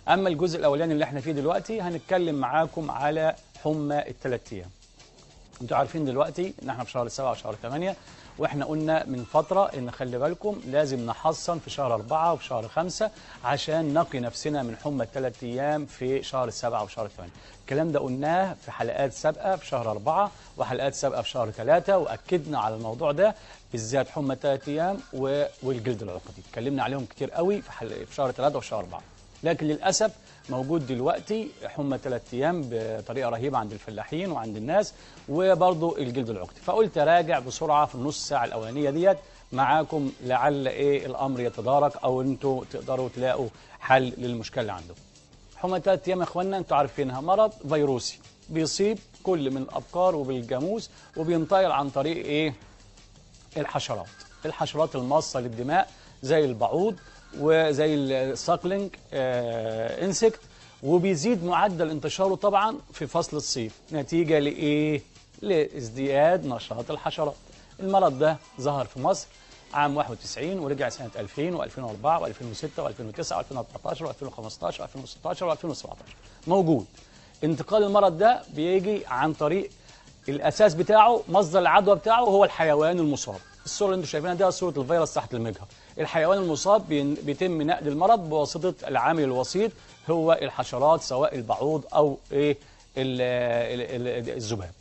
اما الجزء الاولاني اللي احنا فيه دلوقتي هنتكلم معاكم على حمى الثلاث ايام انتوا عارفين دلوقتي ان احنا في شهر 7 وشهر 8 واحنا قلنا من فتره ان خلي بالكم لازم نحصن في شهر 4 وفي شهر 5 عشان نقي نفسنا من حمى الثلاث ايام في شهر 7 وشهر 8 الكلام ده قلناه في حلقات سابقه في شهر 4 وحلقات سابقه في شهر 3 واكدنا على الموضوع ده بالذات حمى الثلاث ايام و- والجلد العقدي اتكلمنا عليهم كتير قوي في, حل... في شهر 3 وفي شهر 4 لكن للاسف موجود دلوقتي حمى ثلاث ايام بطريقه رهيبه عند الفلاحين وعند الناس وبرضه الجلد العقدي فقلت راجع بسرعه في النص ساعه الاولانيه ديت معاكم لعل ايه الامر يتدارك او انتوا تقدروا تلاقوا حل للمشكله اللي عندكم حمى ثلاث ايام يا اخوانا انتوا عارفينها مرض فيروسي بيصيب كل من الابقار وبالجاموس وبينتقل عن طريق ايه الحشرات الحشرات الماصه للدماء زي البعوض وزي الساكلينج آه انسكت وبيزيد معدل انتشاره طبعا في فصل الصيف نتيجه لايه لازدياد نشاط الحشرات المرض ده ظهر في مصر عام 91 ورجع سنه 2000 و2004 و2006 و2009 و2014 و2015 و2016 و2017 موجود انتقال المرض ده بيجي عن طريق الاساس بتاعه مصدر العدوى بتاعه هو الحيوان المصاب الصوره اللي انتم شايفينها دي صوره الفيروس تحت المجهر الحيوان المصاب بين- بيتم نقل المرض بواسطه العامل الوسيط هو الحشرات سواء البعوض او ايه ال- ال- ال- الذباب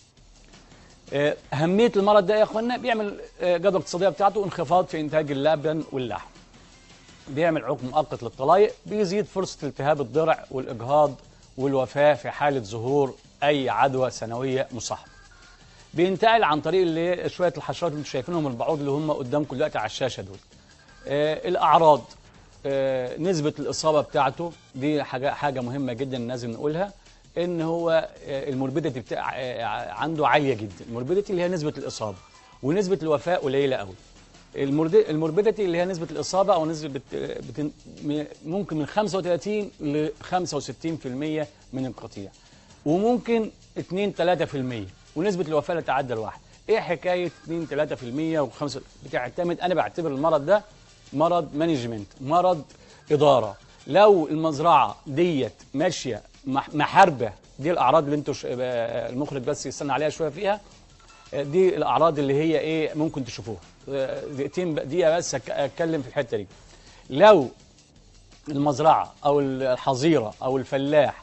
آه، أهمية المرض ده يا إخوانا بيعمل آه، جدوى الاقتصادية بتاعته انخفاض في إنتاج اللبن واللحم بيعمل عقم مؤقت للطلايق بيزيد فرصة التهاب الضرع والإجهاض والوفاة في حالة ظهور أي عدوى سنوية مصاحبة بينتقل عن طريق اللي شوية الحشرات اللي انتم شايفينهم البعوض اللي هم قدامكم دلوقتي على الشاشة دول آه، الأعراض آه، نسبة الإصابة بتاعته دي حاجة حاجة مهمة جدا لازم نقولها إن هو آه، الموربيديتي بتاع آه، عنده عالية جدا الموربيديتي اللي هي نسبة الإصابة ونسبة الوفاة قليلة قوي المورد- الموربيديتي اللي هي نسبة الإصابة أو نسبة بت- بتن- م- ممكن من 35 ل 65% من القطيع وممكن 2 3% ونسبة الوفاة لا تعدى الواحد ايه حكاية 2 3% و5 بتعتمد انا بعتبر المرض ده مرض مانجمنت مرض إدارة لو المزرعة ديت ماشية مح- محاربة دي الأعراض اللي انتوا ش- آه، المخرج بس يستنى عليها شوية فيها دي الاعراض اللي هي ايه ممكن تشوفوها آه، دقيقتين دقيقه بس أك- اتكلم في الحته دي لو المزرعه او الحظيره او الفلاح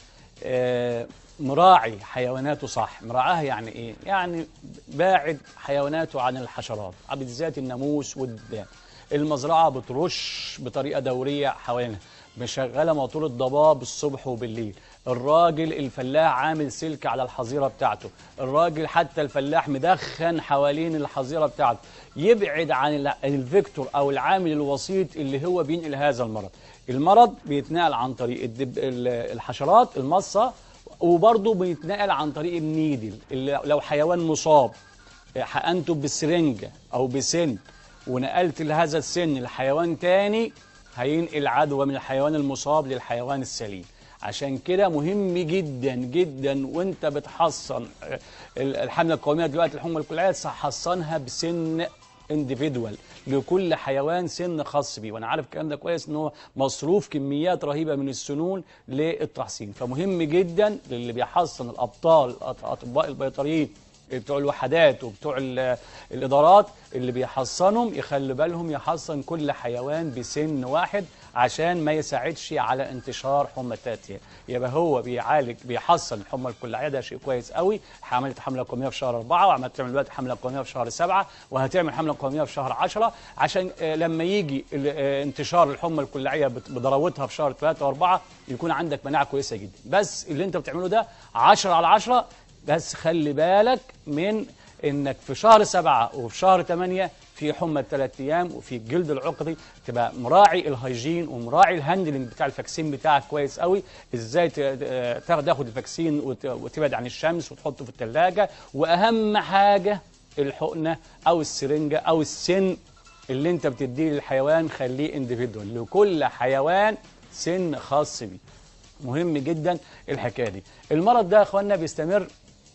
آه، مراعي حيواناته صح مراعاها يعني ايه يعني باعد حيواناته عن الحشرات بالذات الناموس والدبان المزرعه بترش بطريقه دوريه حوالينها مشغله موتور الضباب الصبح وبالليل الراجل الفلاح عامل سلك على الحظيره بتاعته الراجل حتى الفلاح مدخن حوالين الحظيره بتاعته يبعد عن ال- الفيكتور او العامل الوسيط اللي هو بينقل هذا المرض المرض بيتنقل عن طريق الدب ال- الحشرات المصه وبرضه بيتنقل عن طريق النيدل اللي لو حيوان مصاب حقنته بسرنجه او بسن ونقلت لهذا السن لحيوان تاني هينقل عدوى من الحيوان المصاب للحيوان السليم عشان كده مهم جدا جدا وانت بتحصن آه، الحمله القوميه دلوقتي الحمى الكليه تحصنها بسن انديفيدوال لكل حيوان سن خاص بيه وانا عارف الكلام ده كويس ان هو مصروف كميات رهيبه من السنون للتحصين فمهم جدا للي بيحصن الابطال أط- اطباء البيطريين بتوع الوحدات وبتوع ال- الادارات اللي بيحصنهم يخلي بالهم يحصن كل حيوان بسن واحد عشان ما يساعدش على انتشار حمى التاتيه يبقى هو بيعالج بيحصن الحمى الكليه ده شيء كويس قوي عملت حمله قوميه في شهر أربعة وعملت تعمل دلوقتي حمله قوميه في شهر سبعة وهتعمل حمله قوميه في شهر عشرة عشان آه، لما يجي ال- آه، انتشار الحمى الكليه بت- بضراوتها في شهر ثلاثة وأربعة يكون عندك مناعه كويسه جدا بس اللي انت بتعمله ده 10 على 10 بس خلي بالك من انك في شهر سبعة وفي شهر ثمانية في حمى الثلاث ايام وفي الجلد العقدي تبقى مراعي الهيجين ومراعي الهاندلنج بتاع الفاكسين بتاعك كويس قوي ازاي ت- آه، تاخد تاخد الفاكسين وت- وتبعد عن الشمس وتحطه في الثلاجه واهم حاجه الحقنه او السرنجه او السن اللي انت بتديه للحيوان خليه انديفيدوال لكل حيوان سن خاص بيه مهم جدا الحكايه دي المرض ده يا اخوانا بيستمر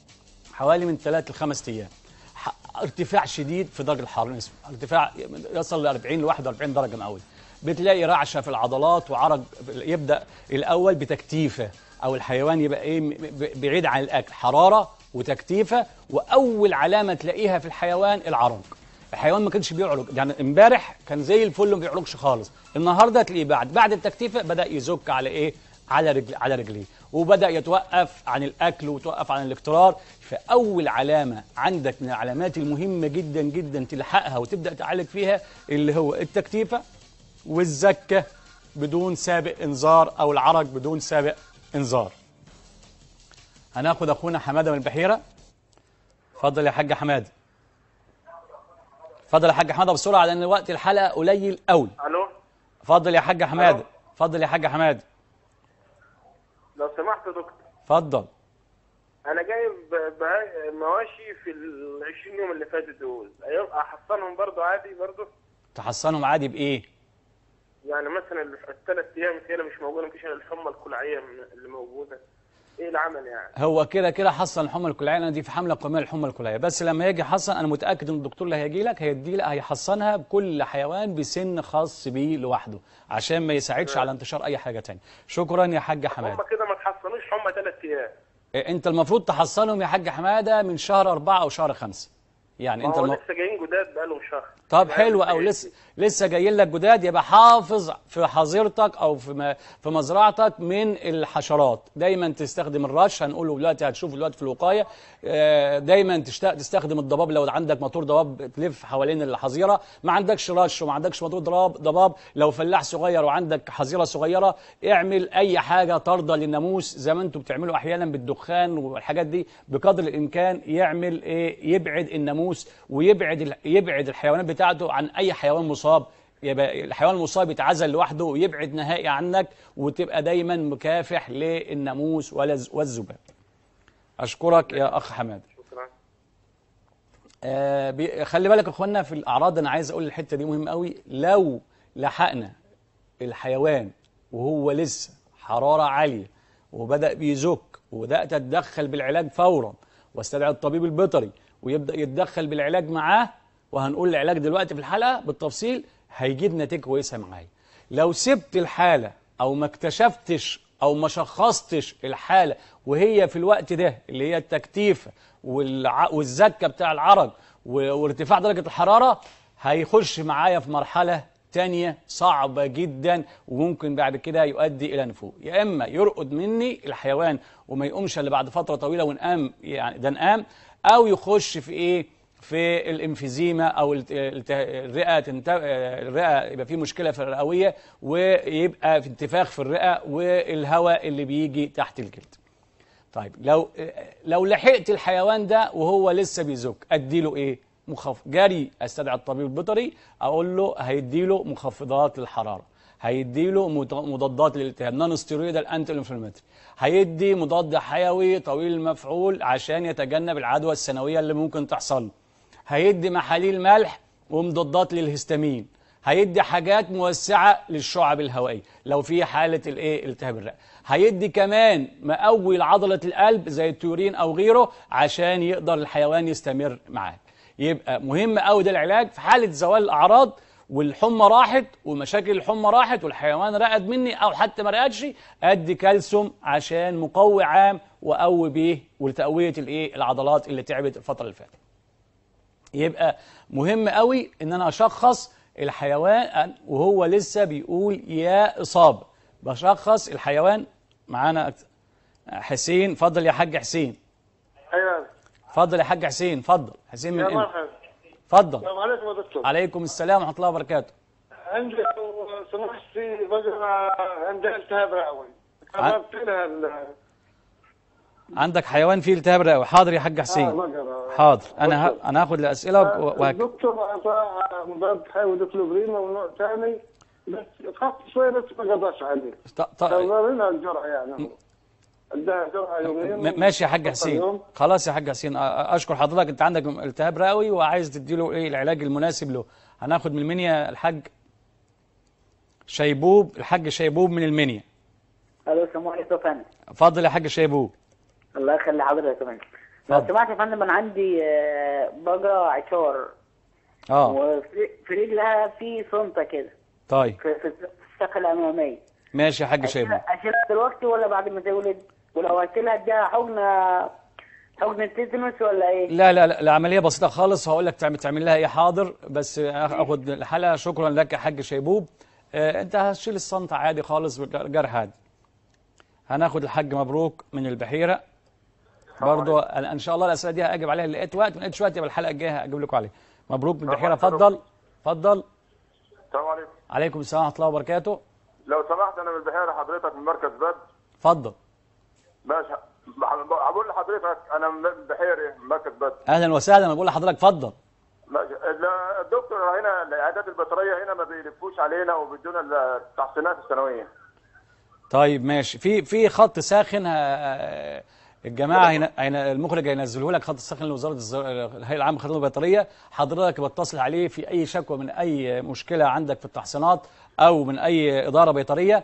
حوالي من ثلاث لخمس ايام ح- ارتفاع شديد في درجه الحراره نسبة. ارتفاع يصل ل 40 ل 41 درجه مئويه بتلاقي رعشه في العضلات وعرج يبدا الاول بتكتيفه او الحيوان يبقى ايه م- ب- بعيد عن الاكل حراره وتكتيفه واول علامه تلاقيها في الحيوان العرج الحيوان ما كانش بيعرج يعني امبارح كان زي الفل ما بيعرجش خالص النهارده تلاقيه بعد بعد التكتيفه بدا يزك على ايه على رجل على رجليه وبدا يتوقف عن الاكل وتوقف عن الاقترار فاول علامه عندك من العلامات المهمه جدا جدا تلحقها وتبدا تعالج فيها اللي هو التكتيفه والزكه بدون سابق انذار او العرج بدون سابق انذار هناخد اخونا حماده من البحيره اتفضل يا حاج حماده اتفضل يا حاج حماده بسرعه لان وقت الحلقه قليل قوي الو اتفضل يا حاج حماده ألو. اتفضل يا حاج حماده لو سمحت يا دكتور اتفضل انا جايب بها- مواشي في ال 20 يوم اللي فاتوا دول أيوة، احصنهم برضو عادي برضو تحصنهم عادي بايه يعني مثلا الثلاث ايام هي اللي مش موجوده مفيش الا الحمى الكلعيه من- اللي موجوده ايه العمل يعني هو كده كده حصن الحمى الكليه انا دي في حمله قوميه للحمى الكليه بس لما يجي يحصن انا متاكد ان الدكتور اللي هيجي لك هيدي لك هيحصنها بكل حيوان بسن خاص بيه لوحده عشان ما يساعدش على انتشار اي حاجه تانية شكرا يا حاج حماده هم كده ما تحصنوش حمى ثلاث ايام إيه، انت المفروض تحصنهم يا حاج حماده من شهر أربعة او شهر خمسة يعني ما انت هو الم... لسه جايين جداد بقالهم شهر طب يعني حلو او جايين. لسه لسه جاي لك جداد يبقى حافظ في حظيرتك او في م- في مزرعتك من الحشرات دايما تستخدم الرش هنقوله دلوقتي هتشوف دلوقتي في الوقايه آه، دايما تشت- تستخدم الضباب لو عندك موتور ضباب تلف حوالين الحظيره ما عندكش رش وما عندكش موتور ضراب ضباب لو فلاح صغير وعندك حظيره صغيره اعمل اي حاجه طارده للناموس زي ما انتم بتعملوا احيانا بالدخان والحاجات دي بقدر الامكان يعمل ايه يبعد الناموس ويبعد ال- يبعد الحيوانات بتاعته عن اي حيوان مصاب يبقى الحيوان المصاب يتعزل لوحده ويبعد نهائي عنك وتبقى دايما مكافح للناموس والز- والذباب اشكرك يا اخ حماد شكرا آه بي- خلي بالك يا اخوانا في الاعراض انا عايز اقول الحته دي مهم قوي لو لحقنا الحيوان وهو لسه حراره عاليه وبدا بيزك وبدات اتدخل بالعلاج فورا واستدعي الطبيب البيطري ويبدا يتدخل بالعلاج معاه وهنقول العلاج دلوقتي في الحلقه بالتفصيل هيجيب نتيجه كويسه معايا لو سبت الحاله او ما اكتشفتش او ما شخصتش الحاله وهي في الوقت ده اللي هي التكتيفه والع... والزكه بتاع العرج و... وارتفاع درجه الحراره هيخش معايا في مرحله تانية صعبة جدا وممكن بعد كده يؤدي إلى نفوق يا إما يرقد مني الحيوان وما يقومش إلا بعد فترة طويلة ونقام يعني ده نقام أو يخش في إيه في الانفيزيما او الت- الت- الرئه تنت... الرئه يبقى فيه مشكله في الرئويه ويبقى في انتفاخ في الرئه والهواء اللي بيجي تحت الجلد. طيب لو لو لحقت الحيوان ده وهو لسه بيزك اديله ايه؟ مخف جري استدعي الطبيب البيطري اقول له هيديله مخفضات للحراره هيديله مت- مضادات للالتهاب نون ستيرويدال انتي انفلاماتوري هيدي مضاد حيوي طويل المفعول عشان يتجنب العدوى السنويه اللي ممكن تحصل له هيدي محاليل ملح ومضادات للهستامين هيدي حاجات موسعه للشعب الهوائيه لو في حاله الايه التهاب الرئه هيدي كمان مقوي لعضله القلب زي التورين او غيره عشان يقدر الحيوان يستمر معاك يبقى مهم قوي ده العلاج في حاله زوال الاعراض والحمى راحت ومشاكل الحمى راحت والحيوان رقد مني او حتى ما رقدش ادي كالسيوم عشان مقوي عام واقوي بيه ولتقويه الايه العضلات اللي تعبت الفتره اللي فاتت يبقى مهم قوي ان انا اشخص الحيوان وهو لسه بيقول يا اصابه بشخص الحيوان معانا حسين فضل يا حاج حسين ايوه فضل يا حاج حسين فضل حسين من يا إيه؟ مرحبا فضل السلام عليكم يا دكتور عليكم السلام ورحمه الله وبركاته عندي لو سمحت في بقرة عندها التهاب رئوي قربت لها ال- عندك حيوان فيه التهاب رئوي حاضر يا حاج آه، حسين بقرة حاضر انا ه... انا هاخد الاسئله وهك... الدكتور اعطاها مضاد حيوي دكلوبرين ونوع ثاني بس خف شوي بس ما قدرش عليه ط... ط... قررنا الجرعه يعني عندها جرعه يومين م- ماشي يا حاج فقط حسين اليوم. خلاص يا حاج حسين أ- أ- اشكر حضرتك انت عندك التهاب رئوي وعايز تديله ايه العلاج المناسب له هناخد من المنيا الحاج شيبوب الحاج شيبوب من المنيا الو السلام عليكم يا فندم اتفضل يا حاجة شيبوب الله يخلي حضرتك يا فندم لو اتفضل. سمحت يا فندم انا عندي آه، بقرة عشار اه وفي في رجلها في صنطة كده طيب في, في الساق الاماميه ماشي يا حاج شيبه اشيلها دلوقتي ولا بعد ما تولد ولو اشيلها اديها حقنه حقنه تيتانوس ولا ايه؟ لا لا لا العملية بسيطة خالص هقول لك تعمل تعمل لها ايه حاضر بس اخد الحلقة شكرا لك يا حاج شيبوب آه انت هتشيل الصنطة عادي خالص جرح عادي هناخد الحاج مبروك من البحيرة برضو أنا ان شاء الله الاسئله دي هاجب عليها اللي لقيت وقت ما لقيتش وقت يبقى الحلقه الجايه هجيب لكم عليها مبروك من البحيره اتفضل اتفضل السلام عليكم عليكم السلام ورحمه الله وبركاته لو سمحت انا من البحيره حضرتك من مركز بدر اتفضل ماشي هقول لحضرتك انا من البحيره من مركز بدر اهلا وسهلا انا بقول لحضرتك اتفضل ماشي ال- الدكتور هنا العيادات البيطريه هنا ما بيلفوش علينا وبيدونا التحصينات السنويه طيب ماشي في في خط ساخن ه- الجماعه هنا هنا المخرج هينزله لك خط ساخن لوزاره الز- الهيئه العامه للخدمات البيطريه حضرتك بتصل عليه في اي شكوى من اي مشكله عندك في التحصينات او من اي اداره بيطريه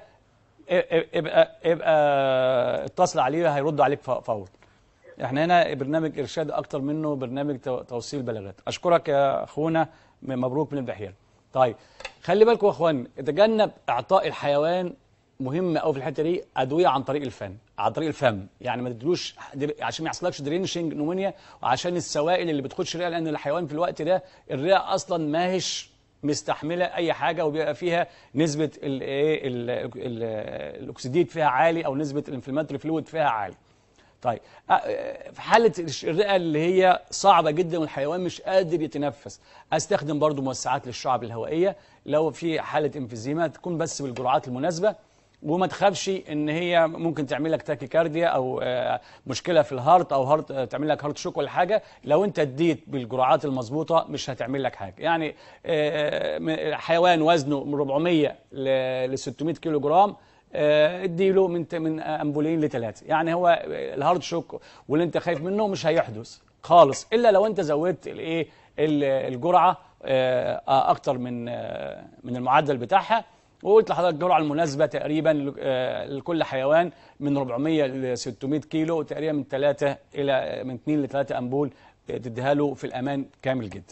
ابقى ابقى اتصل عليه هيرد عليك ف- فورا احنا هنا برنامج ارشاد اكتر منه برنامج تو- توصيل بلاغات اشكرك يا اخونا م- مبروك من البحيره طيب خلي بالكم يا اخوان تجنب اعطاء الحيوان مهم قوي في الحته دي ادويه عن طريق الفم عن طريق الفم يعني ما تدلوش در- عشان ما يحصلكش درينشنج نومونيا وعشان السوائل اللي بتخش الرئه لان الحيوان في الوقت ده الرئه اصلا ما هيش مستحمله اي حاجه وبيبقى فيها نسبه الايه ال- ال- الاكسديد فيها عالي او نسبه الانفلاماتوري فلويد فيها عالي طيب أ- في حالة الرئة اللي هي صعبة جدا والحيوان مش قادر يتنفس استخدم برضو موسعات للشعب الهوائية لو في حالة انفيزيما تكون بس بالجرعات المناسبة وما تخافش ان هي ممكن تعمل لك تاكيكارديا او آه، مشكله في الهارت او هارت آه، تعمل لك هارت شوك ولا حاجه لو انت اديت بالجرعات المظبوطه مش هتعمل لك حاجه يعني آه، م- حيوان وزنه من 400 ل 600 كيلو جرام آه، اديله من ت- من امبولين لثلاثه يعني هو الهارد شوك واللي انت خايف منه مش هيحدث خالص الا لو انت زودت الايه ال- الجرعه آه، آه، اكتر من آه، من المعدل بتاعها وقلت لحضرتك الجرعه المناسبه تقريبا ل- آه، لكل حيوان من 400 ل 600 كيلو تقريبا من 3 الى من 2 ل 3 امبول تديها له في الامان كامل جدا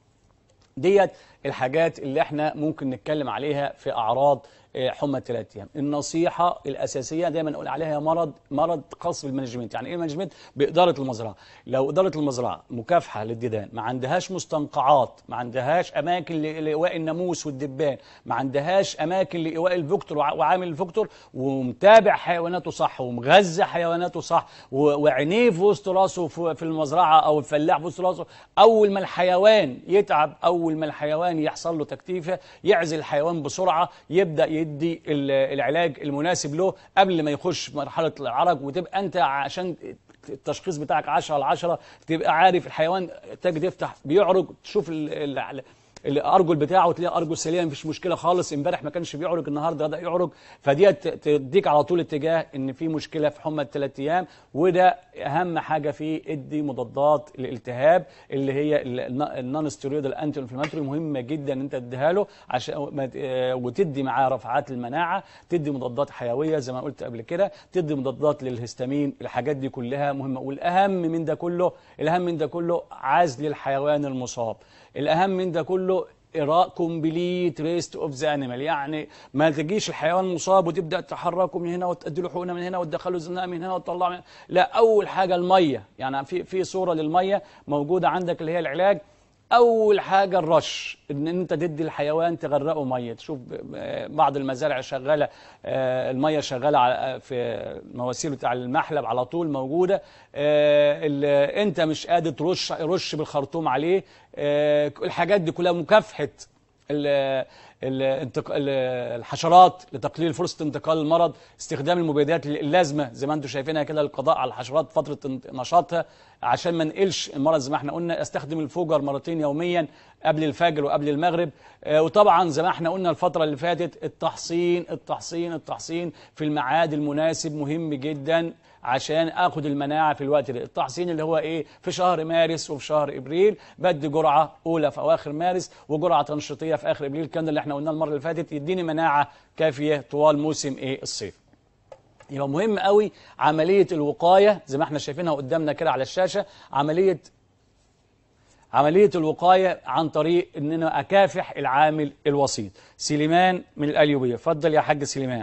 ديت الحاجات اللي احنا ممكن نتكلم عليها في اعراض آه، حمى الثلاث ايام النصيحه الاساسيه دايما نقول عليها مرض مرض خاص بالمانجمنت يعني ايه المانجمنت باداره المزرعه لو اداره المزرعه مكافحه للديدان ما عندهاش مستنقعات ما عندهاش اماكن ل- لايواء الناموس والدبان ما عندهاش اماكن لايواء الفيكتور وع- وعامل الفيكتور ومتابع حيواناته صح ومغذى حيواناته صح و- وعينيه في وسط راسه في في المزرعه او الفلاح في وسط راسه اول ما الحيوان يتعب اول ما الحيوان يحصل له تكتيفه يعزل الحيوان بسرعه يبدا يدي ال- العلاج المناسب له قبل ما يخش مرحله العرج وتبقى انت عشان التشخيص بتاعك 10 على 10 تبقى عارف الحيوان تجي تفتح بيعرج تشوف ال- ال- الارجل بتاعه تلاقي ارجل سليم مفيش مشكله خالص امبارح ما كانش بيعرج النهارده بدا يعرج فديت تديك على طول اتجاه ان في مشكله في حمى الثلاث ايام وده اهم حاجه فيه ادي مضادات الالتهاب اللي هي النون ستيرويد الانتي انفلاماتوري مهمه جدا ان انت تديها له عشان ما ت- آه، وتدي معاه رفعات المناعه تدي مضادات حيويه زي ما قلت قبل كده تدي مضادات للهستامين الحاجات دي كلها مهمه والاهم من ده كله الاهم من ده كله عزل الحيوان المصاب الاهم من ده كله إراء كومبليت ريست اوف ذا انيمال يعني ما تجيش الحيوان مصاب وتبدا تحركه من هنا وتدي له حقنه من هنا وتدخله زناقه من هنا وتطلعه من لا اول حاجه الميه يعني في في صوره للميه موجوده عندك اللي هي العلاج اول حاجه الرش ان انت تدي الحيوان تغرقه ميه تشوف آه، بعض المزارع شغاله آه، الميه شغاله على- في المواسير بتاع المحلب على طول موجوده آه، ال- انت مش قادر ترش رش بالخرطوم عليه آه، الحاجات دي كلها مكافحه ال- الانتق- ال- الحشرات لتقليل فرصه انتقال المرض استخدام المبيدات اللازمه زي ما انتم شايفينها كده للقضاء على الحشرات فتره انت- نشاطها عشان ما نقلش المرض زي ما احنا قلنا استخدم الفوجر مرتين يوميا قبل الفجر وقبل المغرب آه، وطبعا زي ما احنا قلنا الفتره اللي فاتت التحصين التحصين التحصين في الميعاد المناسب مهم جدا عشان اخد المناعه في الوقت ده التحصين اللي هو ايه في شهر مارس وفي شهر ابريل بدي جرعه اولى في اواخر مارس وجرعه تنشيطيه في اخر ابريل كان ده اللي احنا قلناه المره اللي فاتت يديني مناعه كافيه طوال موسم ايه الصيف يبقى مهم قوي عمليه الوقايه زي ما احنا شايفينها قدامنا كده على الشاشه عمليه عمليه الوقايه عن طريق ان انا اكافح العامل الوسيط سليمان من القليوبيه اتفضل يا حاج سليمان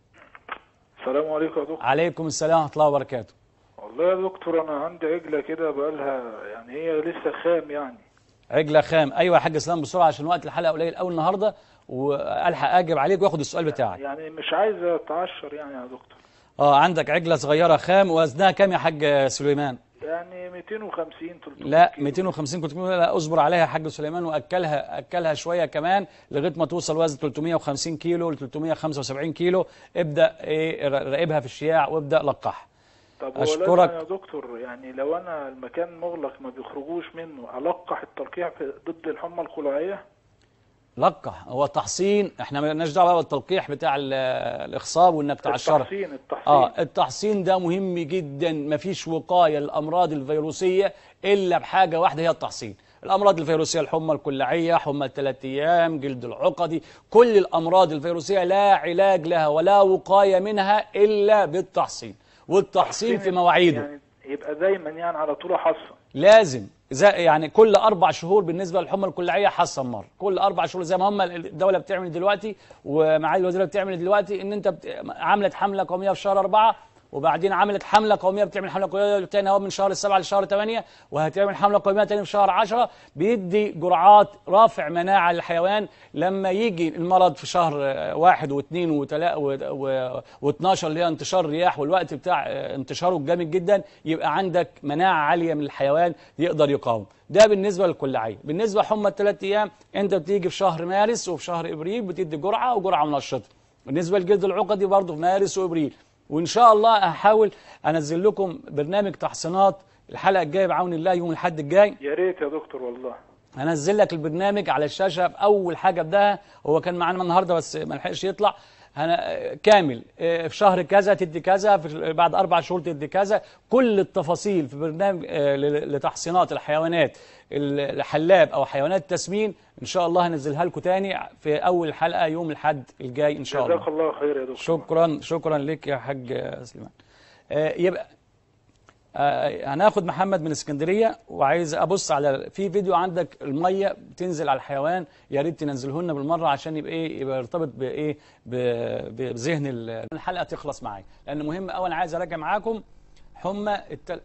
السلام عليكم يا دكتور عليكم السلام ورحمه الله وبركاته والله يا دكتور انا عندي عجله كده بقالها يعني هي لسه خام يعني عجله خام ايوه يا حاج اسلام بسرعه عشان وقت الحلقه قليل قوي النهارده والحق اجب عليك واخد السؤال بتاعك يعني مش عايزه اتعشر يعني يا دكتور اه عندك عجله صغيره خام وزنها كام يا حاج سليمان يعني 250 300 لا كيلو. 250 300 لا اصبر عليها يا حاج سليمان واكلها اكلها شويه كمان لغايه ما توصل وزن 350 كيلو ل 375 كيلو ابدا ايه راقبها في الشياع وابدا لقحها طب هو أشكرك. لازم يا دكتور يعني لو انا المكان مغلق ما بيخرجوش منه القح التلقيح في ضد الحمى القلوعيه لقح هو التحصين احنا مالناش دعوه بقى بالتلقيح بتاع ال- الاخصاب وانك تعشرها التحصين التحصين اه التحصين ده مهم جدا مفيش وقايه للامراض الفيروسيه الا بحاجه واحده هي التحصين الامراض الفيروسيه الحمى الكلاعيه حمى الثلاث ايام جلد العقدي كل الامراض الفيروسيه لا علاج لها ولا وقايه منها الا بالتحصين والتحصين في مواعيده يعني يبقى دايما يعني على طول احصن لازم زي يعني كل اربع شهور بالنسبه للحمى الكلاعيه حصن مره كل اربع شهور زي ما هم الدوله بتعمل دلوقتي ومعالي الوزيره بتعمل دلوقتي ان انت بت... عملت حمله قوميه في شهر أربعة وبعدين عملت حمله قوميه بتعمل حمله قوميه تاني اهو من شهر السبعة لشهر ثمانية وهتعمل حمله قوميه تاني في شهر 10 بيدي جرعات رافع مناعه للحيوان لما يجي المرض في شهر آه، واحد واثنين وثلاثة و12 اللي هي انتشار الرياح والوقت بتاع آه، انتشاره الجامد جدا يبقى عندك مناعه عاليه من الحيوان يقدر يقاوم ده بالنسبه للكلاعيه بالنسبه لحمى الثلاث ايام انت بتيجي في شهر مارس وفي شهر ابريل بتدي جرعه وجرعه منشطه بالنسبه للجلد العقدي برضه في مارس وابريل وان شاء الله هحاول انزل لكم برنامج تحصينات الحلقه الجايه بعون الله يوم الاحد الجاي يا ريت يا دكتور والله هنزل لك البرنامج على الشاشه باول حاجه بداها هو كان معانا النهارده بس ما لحقش يطلع هن... كامل آه، في شهر كذا تدي كذا في بعد اربع شهور تدي كذا كل التفاصيل في برنامج آه، ل- لتحصينات الحيوانات الحلاب او حيوانات التسمين ان شاء الله هنزلها لكم تاني في اول حلقه يوم الاحد الجاي ان شاء الله جزاك الله خير يا دكتور شكرا شكرا لك يا حاج سليمان آه، يبقى آه، هناخد محمد من اسكندريه وعايز ابص على في فيديو عندك الميه بتنزل على الحيوان يا ريت تنزله لنا بالمره عشان يبقى ايه يبقى يرتبط بايه ب- بذهن ال- الحلقه تخلص معايا لان مهم قوي انا عايز اراجع معاكم حمى التل...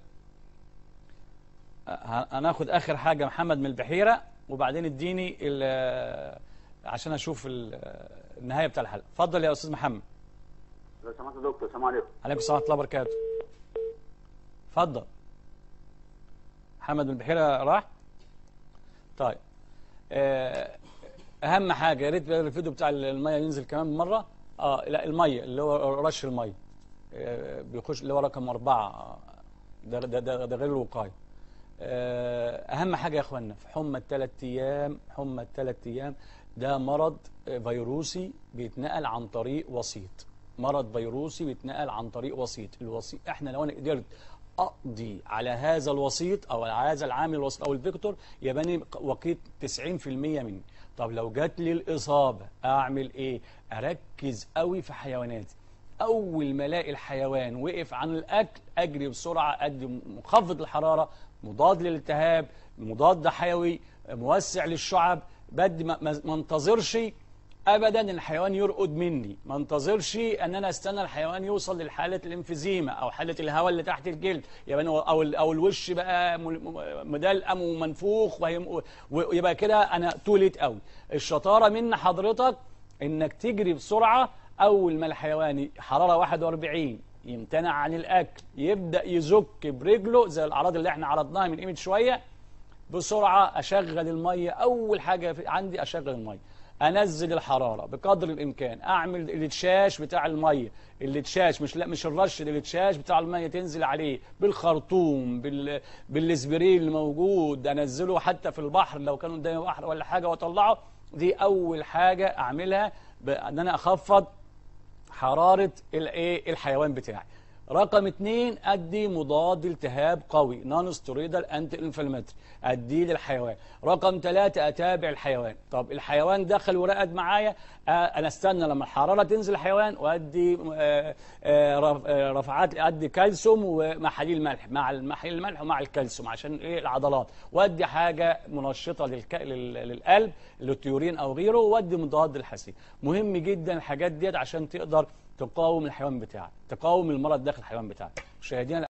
آه، هناخد اخر حاجه محمد من البحيره وبعدين اديني ال- عشان اشوف ال- النهايه بتاع الحلقه اتفضل يا استاذ محمد لو سمحت يا دكتور السلام عليكم عليكم السلام ورحمه الله وبركاته اتفضل محمد من البحيره راح طيب آه، اهم حاجه يا ريت بقى الفيديو بتاع الميه ينزل كمان مره اه لا الميه اللي هو رش الميه آه، بيخش اللي هو رقم أربعة آه، ده ده ده, ده غير الوقايه آه، اهم حاجه يا اخوانا في حمى الثلاث ايام حمى الثلاث ايام ده مرض آه، فيروسي بيتنقل عن طريق وسيط مرض فيروسي بيتنقل عن طريق وسيط الوسيط احنا لو انا قدرت اقضي على هذا الوسيط او على هذا العامل الوسيط او الفيكتور يبقى انا وقيت 90% منه طب لو جات لي الاصابه اعمل ايه اركز قوي في حيواناتي اول ما الاقي الحيوان وقف عن الاكل اجري بسرعه ادي مخفض الحراره مضاد للالتهاب مضاد حيوي موسع للشعب بدي ما ما- ما انتظرش ابدا الحيوان يرقد مني ما انتظرش ان انا استنى الحيوان يوصل لحاله الانفيزيما او حاله الهواء اللي تحت الجلد يبقى أنا- او ال- او الوش بقى م- م- مدلقم ومنفوخ وهي- ويبقى كده انا توليت قوي الشطاره من حضرتك انك تجري بسرعه اول ما الحيوان حراره 41 يمتنع عن الاكل يبدا يزك برجله زي الاعراض اللي احنا عرضناها من قيمه شويه بسرعه اشغل الميه اول حاجه في عندي اشغل الميه انزل الحراره بقدر الامكان اعمل الاتشاش بتاع الميه الاتشاش مش لا مش الرش ده الاتشاش بتاع الميه تنزل عليه بالخرطوم بال بالسبرين اللي موجود انزله حتى في البحر لو كان قدامي بحر ولا حاجه واطلعه دي اول حاجه اعملها ب- ان انا اخفض حراره الايه الحيوان بتاعي رقم اتنين ادي مضاد التهاب قوي نون سترويدال انتي انفلاماتري اديه للحيوان رقم ثلاثة اتابع الحيوان طب الحيوان دخل ورقد معايا آه انا استنى لما الحراره تنزل الحيوان وادي آه آه رف- آه، رفعات ادي كالسيوم ومحاليل ملح مع المحاليل الملح ومع الكالسيوم عشان ايه العضلات وادي حاجه منشطه للك... لل... للقلب للتيورين او غيره وادي مضاد الحساسيه مهم جدا الحاجات ديت عشان تقدر تقاوم الحيوان بتاعك تقاوم المرض داخل الحيوان بتاعك مشاهدينا